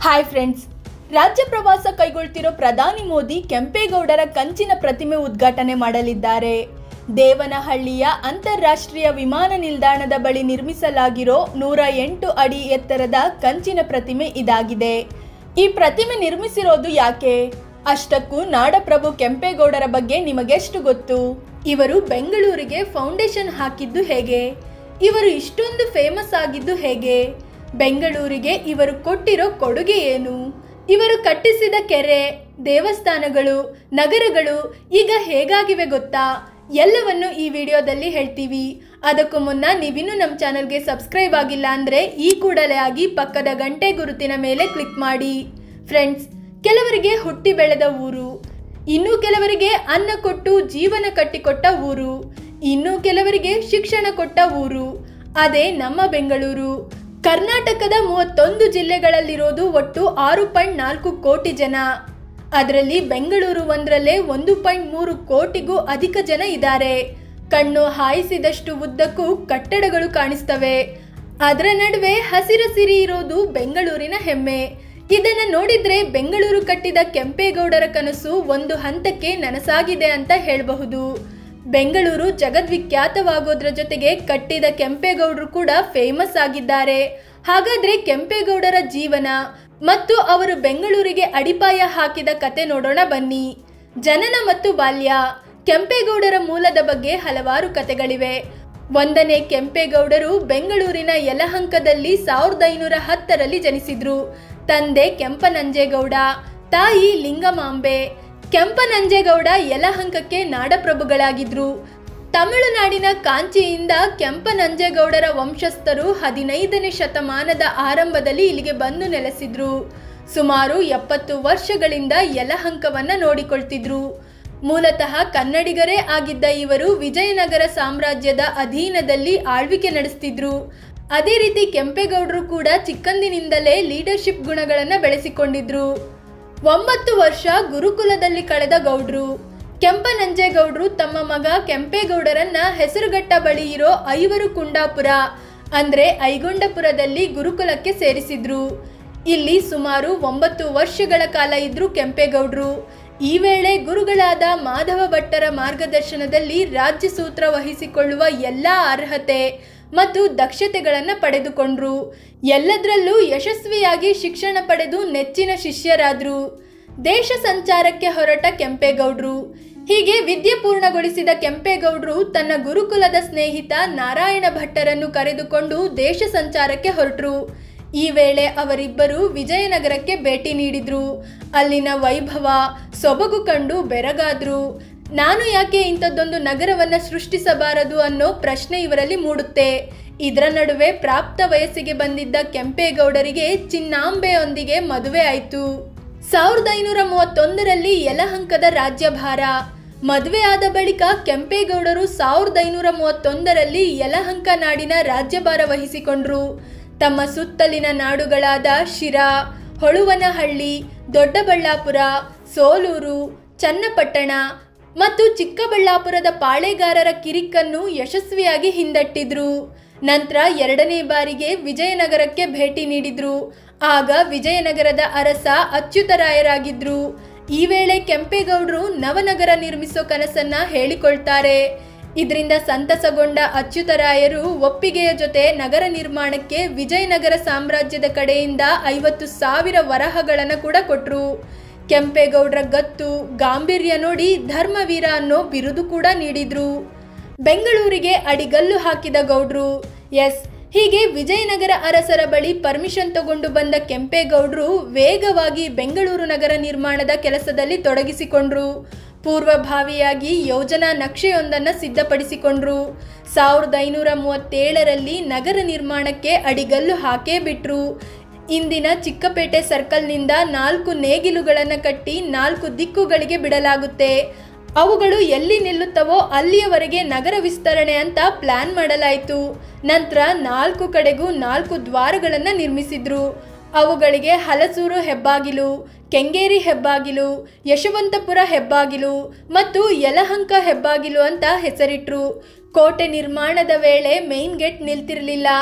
hi friends ರಾಜ್ಯ ಪ್ರವಾಸ ಕೈಗೊಳ್ತಿರೋ ಪ್ರಧಾನಿ ಮೋದಿ ಕೆಂಪೇಗೌಡರ ಕಂಚಿನ ಪ್ರತಿಮೆ ಉದ್ಘಾಟನೆ ಮಾಡಲಿದ್ದಾರೆ ದೇವನಹಳ್ಳಿಯ ಅಂತಾರಾಷ್ಟ್ರೀಯ ವಿಮಾನ ನಿಲ್ದಾಣದ ಬಳಿ ನಿರ್ಮಿಸಲಾಗಿರೋ ನೂರ ಎಂಟು ಅಡಿ ಎತ್ತರದ ಕಂಚಿನ ಪ್ರತಿಮೆ ಇದಾಗಿದೆ ಈ ಪ್ರತಿಮೆ ನಿರ್ಮಿಸಿರೋದು ಯಾಕೆ ಅಷ್ಟಕ್ಕೂ ನಾಡಪ್ರಭು ಕೆಂಪೇಗೌಡರ ಬಗ್ಗೆ ನಿಮಗೆಷ್ಟು ಗೊತ್ತು ಇವರು ಬೆಂಗಳೂರಿಗೆ ಫೌಂಡೇಶನ್ ಹಾಕಿದ್ದು ಹೇಗೆ ಇವರು ಇಷ್ಟೊಂದು ಫೇಮಸ್ ಆಗಿದ್ದು ಹೇಗೆ ಬೆಂಗಳೂರಿಗೆ ಇವರು ಕೊಟ್ಟಿರೋ ಕೊಡುಗೆ ಏನು ಇವರು ಕಟ್ಟಿಸಿದ ಕೆರೆ ದೇವಸ್ಥಾನಗಳು ನಗರಗಳು ಈಗ ಹೇಗಾಗಿವೆ ಗೊತ್ತಾ ಎಲ್ಲವನ್ನು ಈ ವಿಡಿಯೋದಲ್ಲಿ ಹೇಳ್ತೀವಿ ಅದಕ್ಕೂ ಮುನ್ನ ನೀವಿನ್ನೂ ನಮ್ಮ ಚಾನಲ್ಗೆ ಸಬ್ಸ್ಕ್ರೈಬ್ ಆಗಿಲ್ಲ ಅಂದರೆ ಈ ಕೂಡಲೇ ಆಗಿ ಪಕ್ಕದ ಗಂಟೆ ಗುರುತಿನ ಮೇಲೆ ಕ್ಲಿಕ್ ಮಾಡಿ ಫ್ರೆಂಡ್ಸ್ ಕೆಲವರಿಗೆ ಹುಟ್ಟಿ ಬೆಳೆದ ಊರು ಇನ್ನು ಕೆಲವರಿಗೆ ಅನ್ನ ಕೊಟ್ಟು ಜೀವನ ಕಟ್ಟಿಕೊಟ್ಟ ಊರು ಇನ್ನು ಕೆಲವರಿಗೆ ಶಿಕ್ಷಣ ಕೊಟ್ಟ ಊರು ಅದೇ ನಮ್ಮ ಬೆಂಗಳೂರು ಕರ್ನಾಟಕದ ಮೂವತ್ತೊಂದು ಜಿಲ್ಲೆಗಳಲ್ಲಿರೋದು ಒಟ್ಟು ಆರು ಪಾಯಿಂಟ್ ನಾಲ್ಕು ಕೋಟಿ ಜನ ಅದರಲ್ಲಿ ಬೆಂಗಳೂರು ಒಂದರಲ್ಲೇ ಒಂದು ಪಾಯಿಂಟ್ ಮೂರು ಕೋಟಿಗೂ ಅಧಿಕ ಜನ ಇದ್ದಾರೆ ಕಣ್ಣು ಹಾಯಿಸಿದಷ್ಟು ಉದ್ದಕ್ಕೂ ಕಟ್ಟಡಗಳು ಕಾಣಿಸ್ತವೆ ಅದರ ನಡುವೆ ಹಸಿರಸಿರಿ ಇರೋದು ಬೆಂಗಳೂರಿನ ಹೆಮ್ಮೆ ಇದನ್ನ ನೋಡಿದ್ರೆ ಬೆಂಗಳೂರು ಕಟ್ಟಿದ ಕೆಂಪೇಗೌಡರ ಕನಸು ಒಂದು ಹಂತಕ್ಕೆ ನನಸಾಗಿದೆ ಅಂತ ಹೇಳಬಹುದು ಬೆಂಗಳೂರು ಜಗದ್ವಿಖ್ಯಾತವಾಗೋದ್ರ ಜೊತೆಗೆ ಕಟ್ಟಿದ ಕೆಂಪೇಗೌಡರು ಕೂಡ ಫೇಮಸ್ ಆಗಿದ್ದಾರೆ ಹಾಗಾದ್ರೆ ಕೆಂಪೇಗೌಡರ ಜೀವನ ಮತ್ತು ಅವರು ಬೆಂಗಳೂರಿಗೆ ಅಡಿಪಾಯ ಹಾಕಿದ ಕತೆ ನೋಡೋಣ ಬನ್ನಿ ಜನನ ಮತ್ತು ಬಾಲ್ಯ ಕೆಂಪೇಗೌಡರ ಮೂಲದ ಬಗ್ಗೆ ಹಲವಾರು ಕತೆಗಳಿವೆ ಒಂದನೇ ಕೆಂಪೇಗೌಡರು ಬೆಂಗಳೂರಿನ ಯಲಹಂಕದಲ್ಲಿ ಸಾವಿರದ ಐನೂರ ಹತ್ತರಲ್ಲಿ ಜನಿಸಿದ್ರು ತಂದೆ ಕೆಂಪನಂಜೇಗೌಡ ತಾಯಿ ಲಿಂಗಮಾಂಬೆ ಕೆಂಪನಂಜೇಗೌಡ ಯಲಹಂಕಕ್ಕೆ ನಾಡಪ್ರಭುಗಳಾಗಿದ್ರು ತಮಿಳುನಾಡಿನ ಕಾಂಚಿಯಿಂದ ಕೆಂಪನಂಜೇಗೌಡರ ವಂಶಸ್ಥರು ಹದಿನೈದನೇ ಶತಮಾನದ ಆರಂಭದಲ್ಲಿ ಇಲ್ಲಿಗೆ ಬಂದು ನೆಲೆಸಿದ್ರು ಸುಮಾರು ಎಪ್ಪತ್ತು ವರ್ಷಗಳಿಂದ ಯಲಹಂಕವನ್ನ ನೋಡಿಕೊಳ್ತಿದ್ರು ಮೂಲತಃ ಕನ್ನಡಿಗರೇ ಆಗಿದ್ದ ಇವರು ವಿಜಯನಗರ ಸಾಮ್ರಾಜ್ಯದ ಅಧೀನದಲ್ಲಿ ಆಳ್ವಿಕೆ ನಡೆಸ್ತಿದ್ರು ಅದೇ ರೀತಿ ಕೆಂಪೇಗೌಡರು ಕೂಡ ಚಿಕ್ಕಂದಿನಿಂದಲೇ ಲೀಡರ್ಶಿಪ್ ಗುಣಗಳನ್ನು ಬೆಳೆಸಿಕೊಂಡಿದ್ರು ಒಂಬತ್ತು ವರ್ಷ ಗುರುಕುಲದಲ್ಲಿ ಕಳೆದ ಗೌಡ್ರು ಕೆಂಪನಂಜೇಗೌಡರು ತಮ್ಮ ಮಗ ಕೆಂಪೇಗೌಡರನ್ನ ಹೆಸರುಘಟ್ಟ ಬಳಿ ಇರೋ ಐವರು ಕುಂಡಾಪುರ ಅಂದ್ರೆ ಐಗೊಂಡಪುರದಲ್ಲಿ ಗುರುಕುಲಕ್ಕೆ ಸೇರಿಸಿದ್ರು ಇಲ್ಲಿ ಸುಮಾರು ಒಂಬತ್ತು ವರ್ಷಗಳ ಕಾಲ ಇದ್ರು ಕೆಂಪೇಗೌಡರು ಈ ವೇಳೆ ಗುರುಗಳಾದ ಮಾಧವ ಭಟ್ಟರ ಮಾರ್ಗದರ್ಶನದಲ್ಲಿ ರಾಜ್ಯ ಸೂತ್ರ ವಹಿಸಿಕೊಳ್ಳುವ ಎಲ್ಲ ಅರ್ಹತೆ ಮತ್ತು ದಕ್ಷತೆಗಳನ್ನು ಪಡೆದುಕೊಂಡ್ರು ಎಲ್ಲದರಲ್ಲೂ ಯಶಸ್ವಿಯಾಗಿ ಶಿಕ್ಷಣ ಪಡೆದು ನೆಚ್ಚಿನ ಶಿಷ್ಯರಾದ್ರು ದೇಶ ಸಂಚಾರಕ್ಕೆ ಹೊರಟ ಕೆಂಪೇಗೌಡರು ಹೀಗೆ ವಿದ್ಯೆ ಪೂರ್ಣಗೊಳಿಸಿದ ಕೆಂಪೇಗೌಡರು ತನ್ನ ಗುರುಕುಲದ ಸ್ನೇಹಿತ ನಾರಾಯಣ ಭಟ್ಟರನ್ನು ಕರೆದುಕೊಂಡು ದೇಶ ಸಂಚಾರಕ್ಕೆ ಹೊರಟರು ಈ ವೇಳೆ ಅವರಿಬ್ಬರು ವಿಜಯನಗರಕ್ಕೆ ಭೇಟಿ ನೀಡಿದ್ರು ಅಲ್ಲಿನ ವೈಭವ ಸೊಬಗು ಕಂಡು ಬೆರಗಾದ್ರು ನಾನು ಯಾಕೆ ಇಂಥದ್ದೊಂದು ನಗರವನ್ನ ಸೃಷ್ಟಿಸಬಾರದು ಅನ್ನೋ ಪ್ರಶ್ನೆ ಇವರಲ್ಲಿ ಮೂಡುತ್ತೆ ಇದರ ನಡುವೆ ಪ್ರಾಪ್ತ ವಯಸ್ಸಿಗೆ ಬಂದಿದ್ದ ಕೆಂಪೇಗೌಡರಿಗೆ ಚಿನ್ನಾಂಬೆಯೊಂದಿಗೆ ಮದುವೆ ಆಯಿತು ಸಾವಿರದ ಐನೂರ ಮೂವತ್ತೊಂದರಲ್ಲಿ ಯಲಹಂಕದ ರಾಜ್ಯಭಾರ ಮದುವೆ ಆದ ಬಳಿಕ ಕೆಂಪೇಗೌಡರು ಸಾವಿರದ ಐನೂರ ಮೂವತ್ತೊಂದರಲ್ಲಿ ಯಲಹಂಕ ನಾಡಿನ ರಾಜ್ಯಭಾರ ವಹಿಸಿಕೊಂಡ್ರು ತಮ್ಮ ಸುತ್ತಲಿನ ನಾಡುಗಳಾದ ಶಿರಾ ಹೊಳುವನಹಳ್ಳಿ ದೊಡ್ಡಬಳ್ಳಾಪುರ ಸೋಲೂರು ಚನ್ನಪಟ್ಟಣ ಮತ್ತು ಚಿಕ್ಕಬಳ್ಳಾಪುರದ ಪಾಳೆಗಾರರ ಕಿರಿಕನ್ನು ಯಶಸ್ವಿಯಾಗಿ ಹಿಂದಟ್ಟಿದ್ರು ನಂತರ ಎರಡನೇ ಬಾರಿಗೆ ವಿಜಯನಗರಕ್ಕೆ ಭೇಟಿ ನೀಡಿದ್ರು ಆಗ ವಿಜಯನಗರದ ಅರಸ ಅಚ್ಯುತರಾಯರಾಗಿದ್ರು ಈ ವೇಳೆ ಕೆಂಪೇಗೌಡರು ನವನಗರ ನಿರ್ಮಿಸೋ ಕನಸನ್ನ ಹೇಳಿಕೊಳ್ತಾರೆ ಇದರಿಂದ ಸಂತಸಗೊಂಡ ಅಚ್ಯುತರಾಯರು ಒಪ್ಪಿಗೆಯ ಜೊತೆ ನಗರ ನಿರ್ಮಾಣಕ್ಕೆ ವಿಜಯನಗರ ಸಾಮ್ರಾಜ್ಯದ ಕಡೆಯಿಂದ ಐವತ್ತು ಸಾವಿರ ವರಹಗಳನ್ನು ಕೂಡ ಕೊಟ್ಟರು ಕೆಂಪೇಗೌಡರ ಗತ್ತು ಗಾಂಭೀರ್ಯ ನೋಡಿ ಧರ್ಮವೀರ ಅನ್ನೋ ಬಿರುದು ಕೂಡ ನೀಡಿದ್ರು ಬೆಂಗಳೂರಿಗೆ ಅಡಿಗಲ್ಲು ಹಾಕಿದ ಗೌಡ್ರು ಎಸ್ ಹೀಗೆ ವಿಜಯನಗರ ಅರಸರ ಬಳಿ ಪರ್ಮಿಷನ್ ತಗೊಂಡು ಬಂದ ಕೆಂಪೇಗೌಡರು ವೇಗವಾಗಿ ಬೆಂಗಳೂರು ನಗರ ನಿರ್ಮಾಣದ ಕೆಲಸದಲ್ಲಿ ತೊಡಗಿಸಿಕೊಂಡ್ರು ಪೂರ್ವಭಾವಿಯಾಗಿ ಯೋಜನಾ ನಕ್ಷೆಯೊಂದನ್ನು ಸಿದ್ಧಪಡಿಸಿಕೊಂಡ್ರು ಸಾವಿರದ ಐನೂರ ಮೂವತ್ತೇಳರಲ್ಲಿ ನಗರ ನಿರ್ಮಾಣಕ್ಕೆ ಅಡಿಗಲ್ಲು ಹಾಕೇ ಬಿಟ್ರು ಇಂದಿನ ಚಿಕ್ಕಪೇಟೆ ಸರ್ಕಲ್ನಿಂದ ನಾಲ್ಕು ನೇಗಿಲುಗಳನ್ನು ಕಟ್ಟಿ ನಾಲ್ಕು ದಿಕ್ಕುಗಳಿಗೆ ಬಿಡಲಾಗುತ್ತೆ ಅವುಗಳು ಎಲ್ಲಿ ನಿಲ್ಲುತ್ತವೋ ಅಲ್ಲಿಯವರೆಗೆ ನಗರ ವಿಸ್ತರಣೆ ಅಂತ ಪ್ಲಾನ್ ಮಾಡಲಾಯಿತು ನಂತರ ನಾಲ್ಕು ಕಡೆಗೂ ನಾಲ್ಕು ದ್ವಾರಗಳನ್ನು ನಿರ್ಮಿಸಿದ್ರು ಅವುಗಳಿಗೆ ಹಲಸೂರು ಹೆಬ್ಬಾಗಿಲು ಕೆಂಗೇರಿ ಹೆಬ್ಬಾಗಿಲು ಯಶವಂತಪುರ ಹೆಬ್ಬಾಗಿಲು ಮತ್ತು ಯಲಹಂಕ ಹೆಬ್ಬಾಗಿಲು ಅಂತ ಹೆಸರಿಟ್ರು ಕೋಟೆ ನಿರ್ಮಾಣದ ವೇಳೆ ಮೇನ್ ಗೇಟ್ ನಿಲ್ತಿರಲಿಲ್ಲ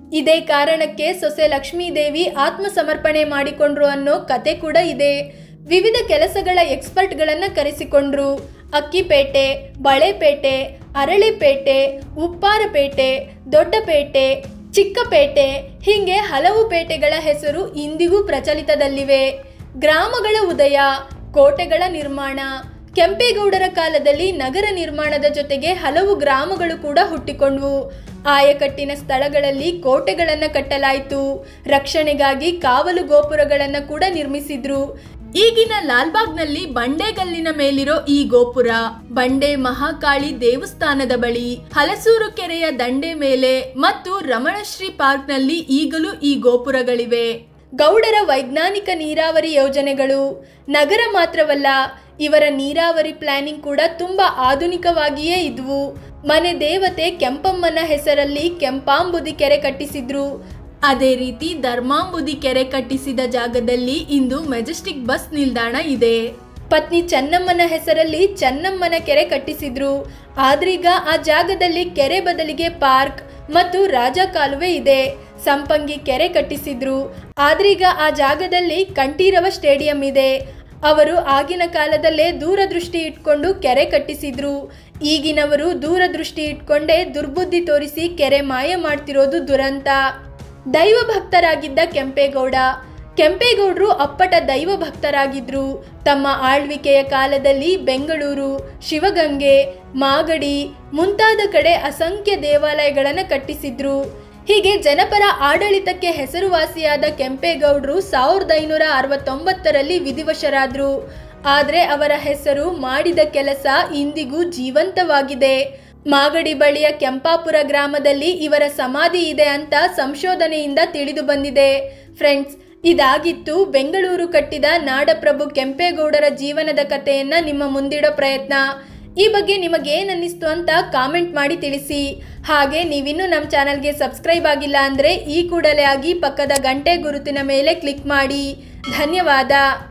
ಇದೇ ಕಾರಣಕ್ಕೆ ಸೊಸೆ ಲಕ್ಷ್ಮೀದೇವಿ ಆತ್ಮಸಮರ್ಪಣೆ ಮಾಡಿಕೊಂಡ್ರು ಅನ್ನೋ ಕತೆ ಕೂಡ ಇದೆ ವಿವಿಧ ಕೆಲಸಗಳ ಎಕ್ಸ್ಪರ್ಟ್ಗಳನ್ನ ಕರೆಸಿಕೊಂಡ್ರು ಅಕ್ಕಿಪೇಟೆ ಬಳೆಪೇಟೆ ಅರಳಿಪೇಟೆ ಉಪ್ಪಾರಪೇಟೆ ದೊಡ್ಡಪೇಟೆ ಚಿಕ್ಕಪೇಟೆ ಹೀಗೆ ಹಲವು ಪೇಟೆಗಳ ಹೆಸರು ಇಂದಿಗೂ ಪ್ರಚಲಿತದಲ್ಲಿವೆ ಗ್ರಾಮಗಳ ಉದಯ ಕೋಟೆಗಳ ನಿರ್ಮಾಣ ಕೆಂಪೇಗೌಡರ ಕಾಲದಲ್ಲಿ ನಗರ ನಿರ್ಮಾಣದ ಜೊತೆಗೆ ಹಲವು ಗ್ರಾಮಗಳು ಕೂಡ ಹುಟ್ಟಿಕೊಂಡ್ವು ಆಯಕಟ್ಟಿನ ಸ್ಥಳಗಳಲ್ಲಿ ಕೋಟೆಗಳನ್ನು ಕಟ್ಟಲಾಯಿತು ರಕ್ಷಣೆಗಾಗಿ ಕಾವಲು ಗೋಪುರಗಳನ್ನು ಕೂಡ ನಿರ್ಮಿಸಿದ್ರು ಈಗಿನ ಲಾಲ್ಬಾಗ್ನಲ್ಲಿ ಬಂಡೆಗಲ್ಲಿನ ಮೇಲಿರೋ ಈ ಗೋಪುರ ಬಂಡೆ ಮಹಾಕಾಳಿ ದೇವಸ್ಥಾನದ ಬಳಿ ಹಲಸೂರು ಕೆರೆಯ ದಂಡೆ ಮೇಲೆ ಮತ್ತು ರಮಣಶ್ರೀ ಪಾರ್ಕ್ನಲ್ಲಿ ಈಗಲೂ ಈ ಗೋಪುರಗಳಿವೆ ಗೌಡರ ವೈಜ್ಞಾನಿಕ ನೀರಾವರಿ ಯೋಜನೆಗಳು ನಗರ ಮಾತ್ರವಲ್ಲ ಇವರ ನೀರಾವರಿ ಪ್ಲಾನಿಂಗ್ ಕೂಡ ತುಂಬಾ ಆಧುನಿಕವಾಗಿಯೇ ಇದ್ವು ಮನೆ ದೇವತೆ ಕೆಂಪಮ್ಮನ ಹೆಸರಲ್ಲಿ ಕೆಂಪಾಂಬುದಿ ಕೆರೆ ಕಟ್ಟಿಸಿದ್ರು ಅದೇ ರೀತಿ ಧರ್ಮಾಂಬುದಿ ಕೆರೆ ಕಟ್ಟಿಸಿದ ಜಾಗದಲ್ಲಿ ಇಂದು ಮೆಜೆಸ್ಟಿಕ್ ಬಸ್ ನಿಲ್ದಾಣ ಇದೆ ಪತ್ನಿ ಚೆನ್ನಮ್ಮನ ಹೆಸರಲ್ಲಿ ಚೆನ್ನಮ್ಮನ ಕೆರೆ ಕಟ್ಟಿಸಿದ್ರು ಆದ್ರೀಗ ಆ ಜಾಗದಲ್ಲಿ ಕೆರೆ ಬದಲಿಗೆ ಪಾರ್ಕ್ ಮತ್ತು ರಾಜ ಕಾಲುವೆ ಇದೆ ಸಂಪಂಗಿ ಕೆರೆ ಕಟ್ಟಿಸಿದ್ರು ಆದ್ರೀಗ ಆ ಜಾಗದಲ್ಲಿ ಕಂಠೀರವ ಸ್ಟೇಡಿಯಂ ಇದೆ ಅವರು ಆಗಿನ ಕಾಲದಲ್ಲೇ ದೂರದೃಷ್ಟಿ ಇಟ್ಕೊಂಡು ಕೆರೆ ಕಟ್ಟಿಸಿದ್ರು ಈಗಿನವರು ದೂರದೃಷ್ಟಿ ಇಟ್ಕೊಂಡೇ ದುರ್ಬುದ್ಧಿ ತೋರಿಸಿ ಕೆರೆ ಮಾಯ ಮಾಡ್ತಿರೋದು ದುರಂತ ದೈವ ಭಕ್ತರಾಗಿದ್ದ ಕೆಂಪೇಗೌಡ ಕೆಂಪೇಗೌಡರು ಅಪ್ಪಟ ದೈವ ಭಕ್ತರಾಗಿದ್ರು ತಮ್ಮ ಆಳ್ವಿಕೆಯ ಕಾಲದಲ್ಲಿ ಬೆಂಗಳೂರು ಶಿವಗಂಗೆ ಮಾಗಡಿ ಮುಂತಾದ ಕಡೆ ಅಸಂಖ್ಯ ದೇವಾಲಯಗಳನ್ನು ಕಟ್ಟಿಸಿದ್ರು ಹೀಗೆ ಜನಪರ ಆಡಳಿತಕ್ಕೆ ಹೆಸರುವಾಸಿಯಾದ ಕೆಂಪೇಗೌಡರು ಸಾವಿರದ ಐನೂರ ಅರವತ್ತೊಂಬತ್ತರಲ್ಲಿ ವಿಧಿವಶರಾದ್ರು ಆದರೆ ಅವರ ಹೆಸರು ಮಾಡಿದ ಕೆಲಸ ಇಂದಿಗೂ ಜೀವಂತವಾಗಿದೆ ಮಾಗಡಿ ಬಳಿಯ ಕೆಂಪಾಪುರ ಗ್ರಾಮದಲ್ಲಿ ಇವರ ಸಮಾಧಿ ಇದೆ ಅಂತ ಸಂಶೋಧನೆಯಿಂದ ತಿಳಿದು ಬಂದಿದೆ ಫ್ರೆಂಡ್ಸ್ ಇದಾಗಿತ್ತು ಬೆಂಗಳೂರು ಕಟ್ಟಿದ ನಾಡಪ್ರಭು ಕೆಂಪೇಗೌಡರ ಜೀವನದ ಕಥೆಯನ್ನ ನಿಮ್ಮ ಮುಂದಿಡೋ ಪ್ರಯತ್ನ ಈ ಬಗ್ಗೆ ನಿಮಗೇನನ್ನಿಸ್ತು ಅಂತ ಕಾಮೆಂಟ್ ಮಾಡಿ ತಿಳಿಸಿ ಹಾಗೆ ನೀವಿನ್ನೂ ನಮ್ಮ ಚಾನಲ್ಗೆ ಸಬ್ಸ್ಕ್ರೈಬ್ ಆಗಿಲ್ಲ ಅಂದರೆ ಈ ಕೂಡಲೇ ಆಗಿ ಪಕ್ಕದ ಗಂಟೆ ಗುರುತಿನ ಮೇಲೆ ಕ್ಲಿಕ್ ಮಾಡಿ ಧನ್ಯವಾದ